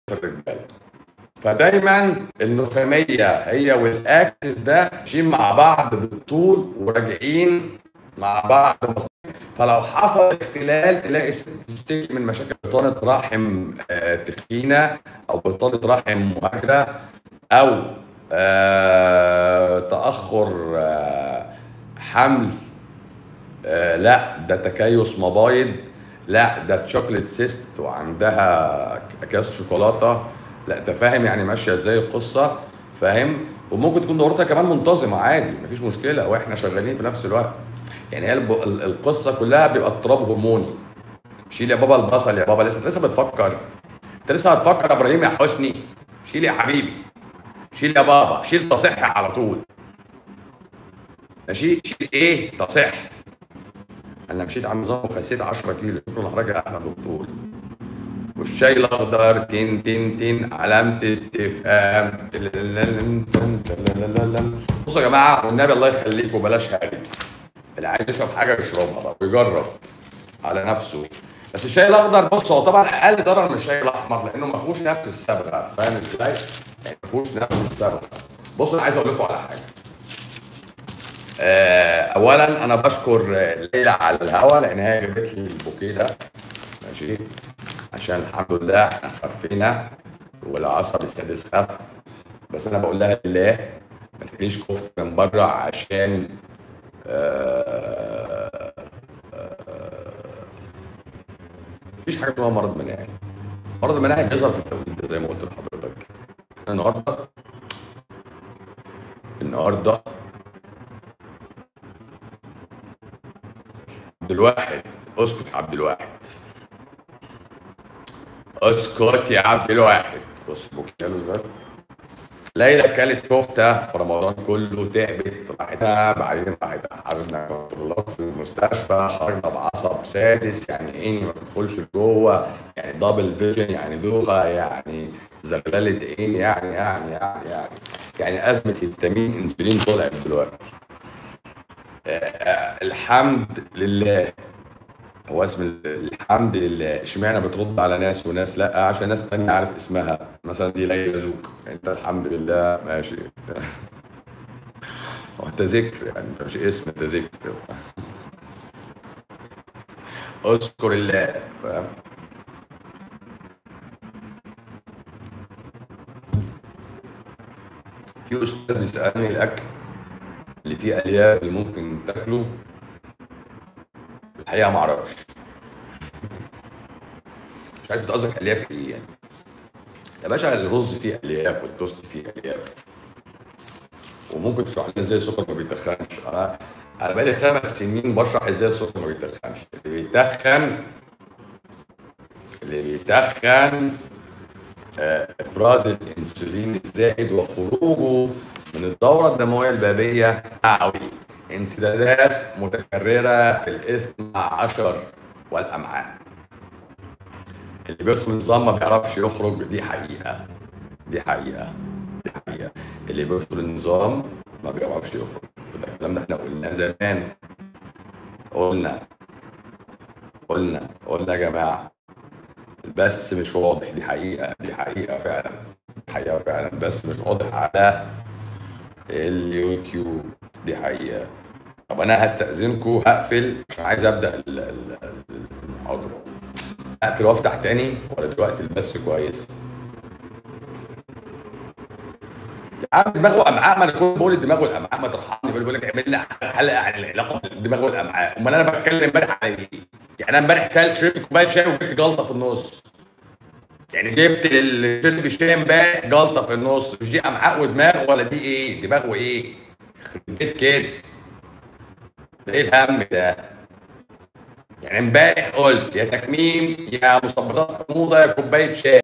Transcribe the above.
الرجاله فدايما النخاميه هي والاكسس ده ماشيين مع بعض بالطول وراجعين مع بعض فلو حصل اختلال تلاقي الست بتشتكي من مشاكل بطانه رحم آه، تخينه او بطانه رحم مهاجره او آه، تاخر آه، حمل آه، لا ده تكيس مبايض لا ده تشوكلت سيست وعندها اكياس شوكولاته لا انت فاهم يعني ماشيه ازاي القصه فاهم وممكن تكون دورتها كمان منتظمه عادي مفيش مشكله واحنا شغالين في نفس الوقت يعني هي الب- ال- القصه كلها بيبقى اضطراب هرموني شيل يا بابا البصل يا بابا لسه أنت لسه بتفكر انت لسه هتفكر يا ابراهيم يا حسني شيل يا حبيبي شيل يا بابا شيل تصح على طول ماشي شيل ايه تصح انا مشيت على نظام وخسيت 10 كيلو شكرا لحضرتك يا احمد دكتور والشاي الاخضر تن تن تن علامه استفهام بصوا يا جماعه والنبي الله يخليكم بلاش هاري اللي عايز يشرب حاجه يشربها بقى ويجرب على نفسه بس الشاي الاخضر بص هو طبعا اقل ضرر من الشاي الاحمر لانه ما فيهوش نفس الصبغه فاهم ازاي؟ يعني ما فيهوش نفس الصبغه بصوا انا عايز اقول لكم على حاجه آه، اولا انا بشكر آه، ليلى على الهوا لان هي جابت لي البوكيه ده ماشي عشان الحمد لله احنا خفينا والعصب السادس خف بس انا بقول لها لله ما تجيش كفر من بره عشان آه، آه، مفيش حاجه اسمها مرض مناعي مرض المناعي بيظهر في التوقيت ده زي ما قلت لحضرتك احنا النهارده النهارده عبد الواحد اسكت يا عبد الواحد اسكت يا عبد الواحد بص بوكياله ازاي ليلى كلت كفته في رمضان كله تعبت راحتها بعدين راحت قعدنا كنترولات في المستشفى خرجنا بعصب سادس يعني عيني ما تدخلش لجوه يعني دبل فيجن يعني دوخه يعني زغلله عين يعني يعني يعني يعني يعني ازمه هيستامين انسولين طلعت دلوقتي آه، الحمد لله هو اسم الحمد لله اشمعنى بترد على ناس وناس لا عشان ناس تانية عارف اسمها مثلا دي ليلى زوق انت الحمد لله ماشي هو انت ذكر يعني انت مش اسم انت ذكر اذكر الله فاهم في استاذ بيسالني الاكل اللي فيه الياف اللي ممكن تاكله الحقيقه ما اعرفش مش عارف انت قصدك الياف ايه يعني يا باشا الرز فيه الياف والتوست فيه الياف وممكن تشرح لنا ازاي السكر ما بيتخنش انا انا بقالي خمس سنين بشرح ازاي السكر ما بيتخنش اللي بيتخن اللي بيتخن آه، افراز الانسولين الزائد وخروجه من الدوره الدمويه البابيه معوي انسدادات متكرره في الاثنى عشر والامعاء اللي بيدخل النظام ما بيعرفش يخرج دي حقيقه دي حقيقه دي حقيقه اللي بيدخل النظام ما بيعرفش يخرج وده الكلام ده احنا قلناه زمان قلنا قلنا قلنا يا جماعه بس مش واضح دي حقيقة دي حقيقة فعلا دي حقيقة فعلا بس مش واضح على اليوتيوب دي حقيقة طب أنا هستأذنكم هقفل عشان عايز أبدأ ال- ال- ال- المحاضرة أقفل وأفتح تاني ولا دلوقتي البث كويس؟ يا عم دماغ وامعاء ما انا كنت بقول الدماغ والامعاء ما ترحمني بيقول لك اعمل لنا حلقه عن العلاقه بين الدماغ والامعاء امال انا بتكلم امبارح على ايه؟ يعني انا امبارح كلت شربت كوبايه شاي وجبت جلطه في النص يعني جبت ال- شرب الشاي امبارح جلطه في النص مش دي امعاء ودماغ ولا دي ايه؟ دماغ وايه؟ يخرب بيت كده ده ايه الهم ده؟ يعني امبارح قلت يا تكميم يا مثبطات حموضه يا كوبايه شاي